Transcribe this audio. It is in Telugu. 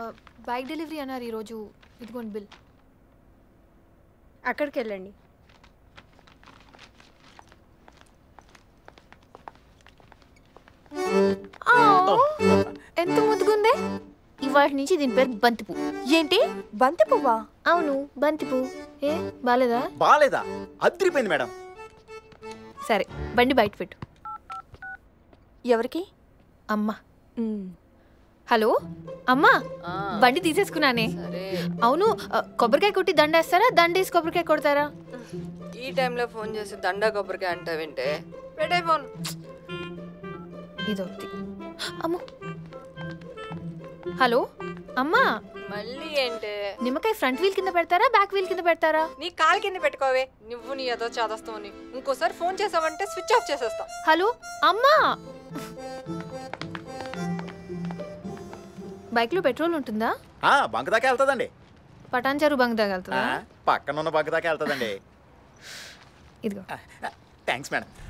బైక్ డెలివరీ అన్నారు ఈరోజు ఇదిగోండి బిల్ అక్కడికి వెళ్ళండి ఎంత ముద్దుగుందే ఇవాటి నుంచి దీని పేరు బంతిపు ఏంటి బంతి పువ్వా అవును బంతిపు ఏ బాలేదా బాగాలేదా అదిరిపోయింది మేడం సరే బండి బయట పెట్టు ఎవరికి అమ్మా మ్, హలో అమ్మా బండి తీసేసుకున్నానే అవును ఆ, కొబ్బరికాయ కొట్టి దండేస్తారా దండేసి కొబ్బరికాయ కొడతారా ఈ టైంలో ఫోన్ చేసి దండ కొబ్బరికాయ అంటావేంటే పెట్టే ఫోన్ ఇదొద్ది అమ్మో హలో అమ్మా మళ్ళీ ఏంటే నిమ్మకాయ ఫ్రంట్ వీల్ కింద పెడతారా బ్యాక్ వీల్ కింద పెడతారా నీ కాలు కింద పెట్టుకోవే నువ్వు నీ ఏదో చేదస్తావని ఇంకోసారి ఫోన్ చేసావంటే స్విచ్ ఆఫ్ చేసేస్తా హలో అమ్మా బైక్లో పెట్రోల్ ఉంటుందా ఆ, బంక్ దాకా వెళ్తుందండి పటాన్చారు బంక్ ఆ, తగలుతుందా పక్కన ఉన్న బంక్ దాకా వెళ్తుందండి ఇదిగో థ్యాంక్స్ మేడం